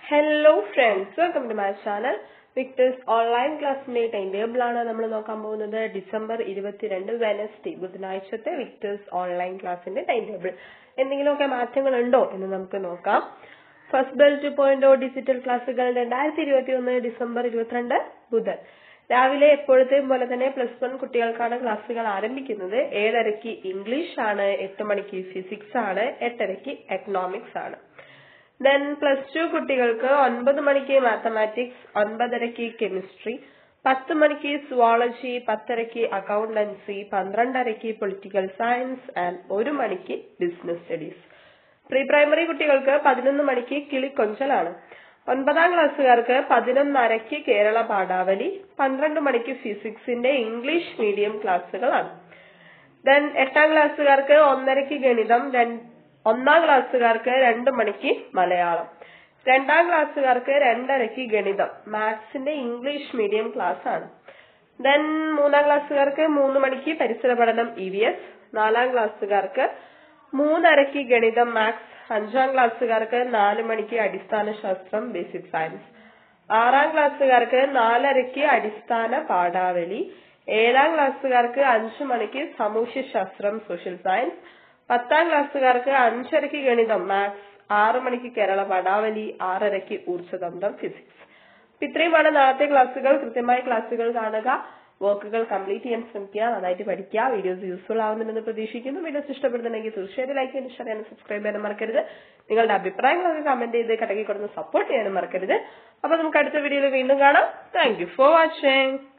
hello friends welcome to my channel Victers online ക്ലാസ്സിന്റെ time table ആണ് നമ്മൾ നോക്കാൻ പോകുന്നത് ഡിസംബർ ഇരുപത്തിരണ്ട് വെനസ്ഡേ ബുധനാഴ്ചത്തെ വിക്ടേഴ്സ് ഓൺലൈൻ ക്ലാസ്സിന്റെ ടൈം ടേബിൾ എന്തെങ്കിലുമൊക്കെ മാറ്റങ്ങൾ ഉണ്ടോ എന്ന് നമുക്ക് നോക്കാം first bell two point digital ക്ലാസ്സുകൾ രണ്ടായിരത്തി ഇരുപത്തി ഒന്ന് ഡിസംബർ ഇരുപത്തിരണ്ട് ബുധൻ രാവിലെ എപ്പോഴത്തെയും പോലെ തന്നെ പ്ലസ് വൺ കുട്ടികൾക്കാണ് ക്ലാസ്സുകൾ ആരംഭിക്കുന്നത് ഏഴരയ്ക്ക് ഇംഗ്ലീഷ് ആണ് എട്ട് മണിക്ക് ഫിസിക്സ് ആണ് എട്ടരയ്ക്ക് എക്കണോമിക്സ് ആണ് ദെൻ പ്ലസ് ടു കുട്ടികൾക്ക് ഒൻപത് മണിക്ക് മാത്തമാറ്റിക്സ് ഒൻപതരയ്ക്ക് കെമിസ്ട്രി പത്ത് മണിക്ക് സുവോളജി പത്തരയ്ക്ക് അക്കൗണ്ടൻസി പന്ത്രണ്ടരയ്ക്ക് പൊളിറ്റിക്കൽ സയൻസ് ആൻഡ് ഒരു മണിക്ക് ബിസിനസ് സ്റ്റഡീസ് പ്രീ പ്രൈമറി കുട്ടികൾക്ക് പതിനൊന്ന് മണിക്ക് കിളിക്കൊഞ്ചലാണ് ഒൻപതാം ക്ലാസ്സുകാർക്ക് പതിനൊന്നരയ്ക്ക് കേരള പാഠാവലി പന്ത്രണ്ട് മണിക്ക് ഫിസിക്സിന്റെ ഇംഗ്ലീഷ് മീഡിയം ക്ലാസ്സുകളാണ് ദെൻ എട്ടാം ക്ലാസ്സുകാർക്ക് ഒന്നരയ്ക്ക് ഗണിതം ഒന്നാം ക്ലാസ്സുകാർക്ക് രണ്ട് മണിക്ക് മലയാളം രണ്ടാം ക്ലാസ്സുകാർക്ക് രണ്ടരയ്ക്ക് ഗണിതം മാത്സിന്റെ ഇംഗ്ലീഷ് മീഡിയം ക്ലാസ് ആണ് ദെൻ മൂന്നാം ക്ലാസ്സുകാർക്ക് മൂന്ന് മണിക്ക് പരിസര പഠനം ഇ വി എസ് നാലാം ക്ലാസ്സുകാർക്ക് മൂന്നരയ്ക്ക് ഗണിതം മാത്സ് അഞ്ചാം ക്ലാസ്സുകാർക്ക് നാല് മണിക്ക് അടിസ്ഥാന ശാസ്ത്രം ബേസിക് സയൻസ് ആറാം ക്ലാസ്സുകാർക്ക് നാലരയ്ക്ക് അടിസ്ഥാന പാഠാവലി ഏഴാം ക്ലാസ്സുകാർക്ക് അഞ്ചു മണിക്ക് സാമൂഹ്യശാസ്ത്രം സോഷ്യൽ സയൻസ് പത്താം ക്ലാസ്സുകാർക്ക് അഞ്ചരയ്ക്ക് ഗണിതം മാത്സ് ആറു മണിക്ക് കേരള പടാവലി ആറരയ്ക്ക് ഊർജ്ജതന്ത്രം ഫിസിക്സ് ഇത്രയുമാണ് നാളത്തെ ക്ലാസ്സുകൾ കൃത്യമായ ക്ലാസ്സുകൾ കാണുക വർക്കുകൾ കംപ്ലീറ്റ് ചെയ്യാൻ ശ്രമിക്കുക നന്നായിട്ട് പഠിക്കുക വീഡിയോസ് യൂസ്ഫുൾ ആവുന്നുണ്ടെന്ന് പ്രതീക്ഷിക്കുന്നു വീഡിയോസ് ഇഷ്ടപ്പെടുന്നുണ്ടെങ്കിൽ തീർച്ചയായിട്ടും ലൈക്ക് ചെയ്യാനും ഷെയർ ചെയ്യാനും സബ്സ്ക്രൈബ് ചെയ്യാനും മറക്കരുത് നിങ്ങളുടെ അഭിപ്രായങ്ങളൊക്കെ കമന്റ് ചെയ്ത് കടക്കി കൊടുത്ത് സപ്പോർട്ട് ചെയ്യാനും മറക്കരുത് അപ്പൊ നമുക്ക് അടുത്ത വീഡിയോയിൽ വീണ്ടും കാണാം താങ്ക് യു ഫോർ വാച്ചിങ്